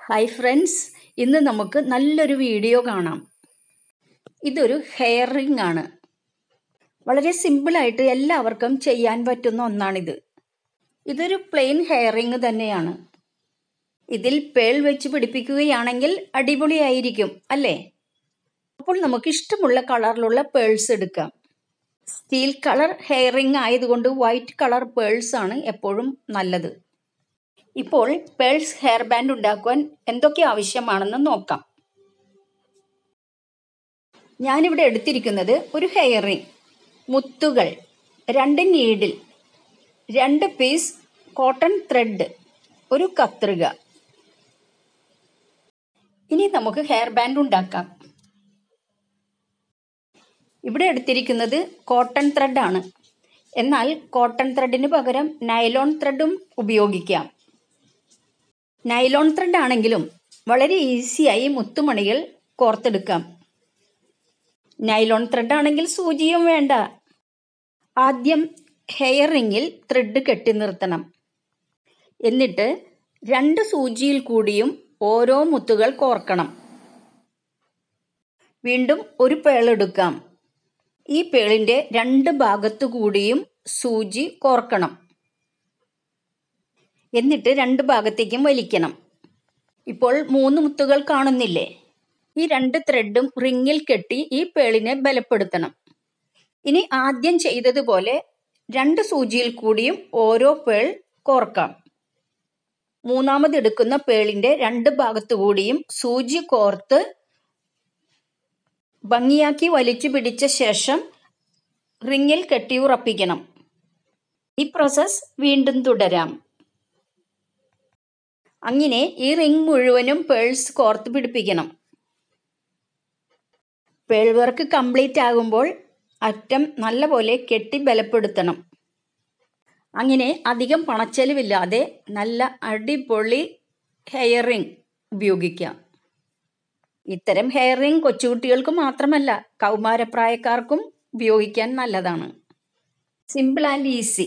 hi friends ഇന്ന് നമുക്ക് നല്ലൊരു വീഡിയോ കാണാം ഇതൊരു ഹെയർ റിംഗ് ആണ് വളരെ സിമ്പിളായിട്ട് എല്ലാവർക്കും ചെയ്യാൻ പറ്റുന്ന ഒന്നാണിത് ഇതൊരു പ്ലെയിൻ ഹെയർ റിംഗ് തന്നെയാണ് ഇതിൽ പേൾ വെച്ച് പിടിപ്പിക്കുകയാണെങ്കിൽ അടിപൊളിയായിരിക്കും അല്ലേ അപ്പോൾ നമുക്ക് ഇഷ്ടമുള്ള കളറിലുള്ള പേൾസ് എടുക്കാം സ്റ്റീൽ കളർ ഹെയർ റിംഗ് ആയതുകൊണ്ട് വൈറ്റ് കളർ പേൾസ് ആണ് എപ്പോഴും നല്ലത് ഇപ്പോൾ പേൾസ് ഹെയർ ബാൻഡ് ഉണ്ടാക്കുവാൻ എന്തൊക്കെ ആവശ്യമാണെന്ന് നോക്കാം ഞാനിവിടെ എടുത്തിരിക്കുന്നത് ഒരു ഹെയർ റിംഗ് മുത്തുകൾ രണ്ട് നീഡിൽ രണ്ട് പീസ് കോട്ടൺ ത്രെഡ് ഒരു കത്രിക ഇനി നമുക്ക് ഹെയർ ബാൻഡ് ഉണ്ടാക്കാം ഇവിടെ എടുത്തിരിക്കുന്നത് കോട്ടൺ ത്രെഡാണ് എന്നാൽ കോട്ടൺ ത്രെഡിന് പകരം നൈലോൺ ത്രെഡും ഉപയോഗിക്കാം നൈലോൺ ത്രെഡ് ആണെങ്കിലും വളരെ ഈസിയായി മുത്തുമണികൾ കോർത്തെടുക്കാം നൈലോൺ ത്രെഡ് ആണെങ്കിൽ സൂചിയും വേണ്ട ആദ്യം ഹെയർ റിങ്ങിൽ ത്രെഡ് കെട്ടി നിർത്തണം എന്നിട്ട് രണ്ട് സൂചിയിൽ കൂടിയും ഓരോ മുത്തുകൾ കോർക്കണം വീണ്ടും ഒരു പേളെടുക്കാം ഈ പേളിൻ്റെ രണ്ട് ഭാഗത്തു കൂടിയും സൂചി കോർക്കണം എന്നിട്ട് രണ്ട് ഭാഗത്തേക്കും വലിക്കണം ഇപ്പോൾ മൂന്ന് മുത്തുകൾ കാണുന്നില്ലേ ഈ രണ്ട് ത്രെഡും റിങ്ങിൽ കെട്ടി ഈ പേളിനെ ബലപ്പെടുത്തണം ഇനി ആദ്യം ചെയ്തതുപോലെ രണ്ട് സൂചിയിൽ കൂടിയും ഓരോ പേൾ കോർക്കാം മൂന്നാമത് എടുക്കുന്ന പേളിന്റെ രണ്ട് ഭാഗത്തു കൂടിയും സൂചി കോർത്ത് ഭംഗിയാക്കി വലിച്ചു പിടിച്ച ശേഷം റിങ്ങിൽ കെട്ടിയുറപ്പിക്കണം ഈ പ്രോസസ് വീണ്ടും തുടരാം അങ്ങനെ ഈ റിംഗ് മുഴുവനും പേൾസ് കോർത്ത് പിടിപ്പിക്കണം പേൾ വർക്ക് കംപ്ലീറ്റ് ആകുമ്പോൾ അറ്റം നല്ലപോലെ കെട്ടി ബലപ്പെടുത്തണം അങ്ങനെ അധികം പണച്ചെലവില്ലാതെ നല്ല അടിപൊളി ഹെയർ റിംഗ് ഉപയോഗിക്കാം ഇത്തരം ഹെയർ റിംഗ് കൊച്ചുകുട്ടികൾക്ക് മാത്രമല്ല കൗമാരപ്രായക്കാർക്കും ഉപയോഗിക്കാൻ നല്ലതാണ് സിമ്പിൾ ആൻഡ് ഈസി